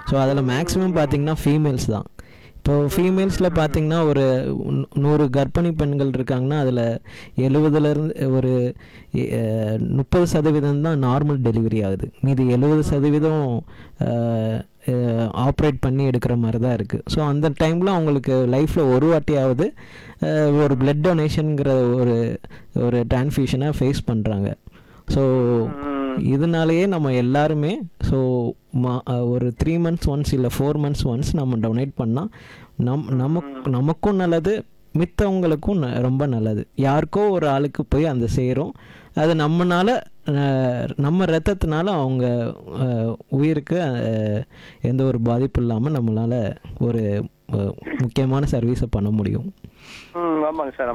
so அதில் maximum பார்த்தீங்கன்னா females தான் இப்போ ஃபீமேல்ஸில் பார்த்தீங்கன்னா ஒரு நூ- நூறு கர்ப்பிணி பெண்கள் இருக்காங்கன்னா அதில் எழுபதுலேருந்து ஒரு எ- முப்பது சதவீதம் தான் நார்மல் டெலிவரி ஆகுது மீதி எழுபது சதவீதம் ஆப்ரேட் பண்ணி எடுக்கிற மாதிரி தான் இருக்குது ஸோ அந்த டைமில் அவங்களுக்கு லைஃப்பில் ஒரு வாட்டியாவது அஹ், ஒரு பிளட் டொனேஷனுங்கிற ஒரு ஒரு டிரான்ஸ்ஃபியூஷனை ஃபேஸ் பண்ணுறாங்க ஸோ இதனாலேயே நம்ம எல்லாருமே ஸோ ஒரு த்ரீ மந்த்ஸ் ஒன்ஸ் இல்லை ஃபோர் மந்த்ஸ் ஒன்ஸ் நம்ம டொனேட் பண்ணால் நம் நமக்கு நமக்கும் நல்லது மித்தவங்களுக்கும் ந- ரொம்ப நல்லது யாருக்கோ ஒரு ஆளுக்கு போய் அந்த சேரும் அது நம்மனால அஹ், நம்ம ரத்தத்தினால அவங்க அஹ், உயிருக்கு அஹ், எந்த ஒரு பாதிப்பு இல்லாமல் நம்மளால் ஒரு அஹ், முக்கியமான சர்வீஸை பண்ண முடியும் ம் ஆமாங்க சார்